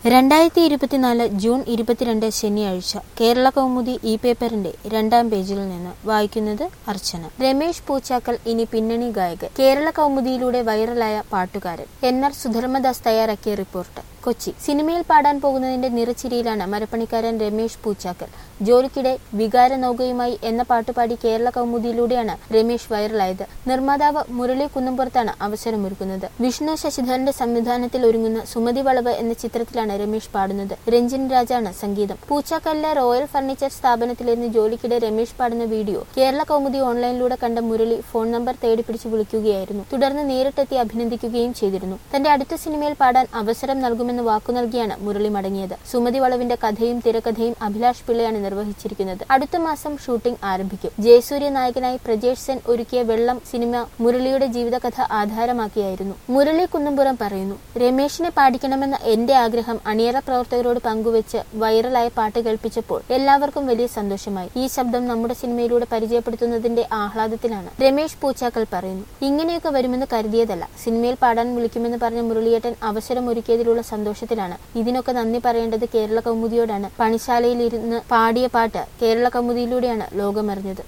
രണ്ടായിരത്തി ഇരുപത്തിനാല് ജൂൺ ഇരുപത്തിരണ്ട് ശനിയാഴ്ച കേരള കൗമുദി ഈ പേപ്പറിന്റെ രണ്ടാം പേജിൽ നിന്ന് വായിക്കുന്നത് അർച്ചന രമേശ് പൂച്ചാക്കൽ ഇനി പിന്നണി ഗായകൻ കേരള കൗമുദിയിലൂടെ വൈറലായ പാട്ടുകാരൻ എൻ ആർ സുധർമ്മദാസ് തയ്യാറാക്കിയ റിപ്പോർട്ട് കൊച്ചി സിനിമയിൽ പാടാൻ പോകുന്നതിന്റെ നിറച്ചിരിയിലാണ് മരപ്പണിക്കാരൻ രമേശ് പൂച്ചാക്കൽ ജോലിക്കിടെ വികാര നൗകയുമായി എന്ന പാട്ടുപാടി കേരള കൗമുദിയിലൂടെയാണ് രമേശ് വൈറലായത് നിർമ്മാതാവ് മുരളി കുന്നംപുറത്താണ് അവസരമൊരുക്കുന്നത് വിഷ്ണു ശശിധരന്റെ സംവിധാനത്തിൽ ഒരുങ്ങുന്ന സുമതി വളവ് എന്ന ചിത്രത്തിലാണ് രമേശ് പാടുന്നത് രഞ്ജൻ രാജാണ് സംഗീതം പൂച്ചാക്കലിലെ റോയൽ ഫർണിച്ചർ സ്ഥാപനത്തിലിരുന്ന് ജോലിക്കിടെ രമേശ് പാടുന്ന വീഡിയോ കേരള കൗമുദി ഓൺലൈനിലൂടെ കണ്ട മുരളി ഫോൺ നമ്പർ തേടി പിടിച്ച് വിളിക്കുകയായിരുന്നു തുടർന്ന് നേരിട്ടെത്തി അഭിനന്ദിക്കുകയും ചെയ്തിരുന്നു തന്റെ അടുത്ത സിനിമയിൽ പാടാൻ അവസരം നൽകുമെന്ന് വാക്കു നൽകിയാണ് മുരളി മടങ്ങിയത് സുമതി വളവിന്റെ കഥയും തിരക്കഥയും അഭിലാഷ് പിള്ളയാണ് നിർവഹിച്ചിരിക്കുന്നത് അടുത്ത മാസം ഷൂട്ടിംഗ് ആരംഭിക്കും ജയസൂര്യ നായകനായി പ്രജേഷ് സെൻ ഒരുക്കിയ വെള്ളം സിനിമ മുരളിയുടെ ജീവിതകഥ ആധാരമാക്കിയായിരുന്നു മുരളി കുന്നംപുറം പറയുന്നു രമേശിനെ പാടിക്കണമെന്ന എന്റെ ആഗ്രഹം അണിയറ പ്രവർത്തകരോട് പങ്കുവെച്ച് വൈറലായ പാട്ട് കേൾപ്പിച്ചപ്പോൾ എല്ലാവർക്കും വലിയ സന്തോഷമായി ഈ ശബ്ദം നമ്മുടെ സിനിമയിലൂടെ പരിചയപ്പെടുത്തുന്നതിന്റെ ആഹ്ലാദത്തിലാണ് രമേശ് പൂച്ചാക്കൽ പറയുന്നു ഇങ്ങനെയൊക്കെ വരുമെന്ന് കരുതിയതല്ല സിനിമയിൽ പാടാൻ വിളിക്കുമെന്ന് പറഞ്ഞ മുരളിയേട്ടൻ അവസരം ഒരുക്കിയതിലുള്ള സന്തോഷത്തിലാണ് ഇതിനൊക്കെ നന്ദി പറയേണ്ടത് കേരള കൗമുദിയോടാണ് പണിശാലയിൽ ഇരുന്ന് പാടിയ പാട്ട് കേരള കൗമുദിയിലൂടെയാണ് ലോകമറിഞ്ഞത്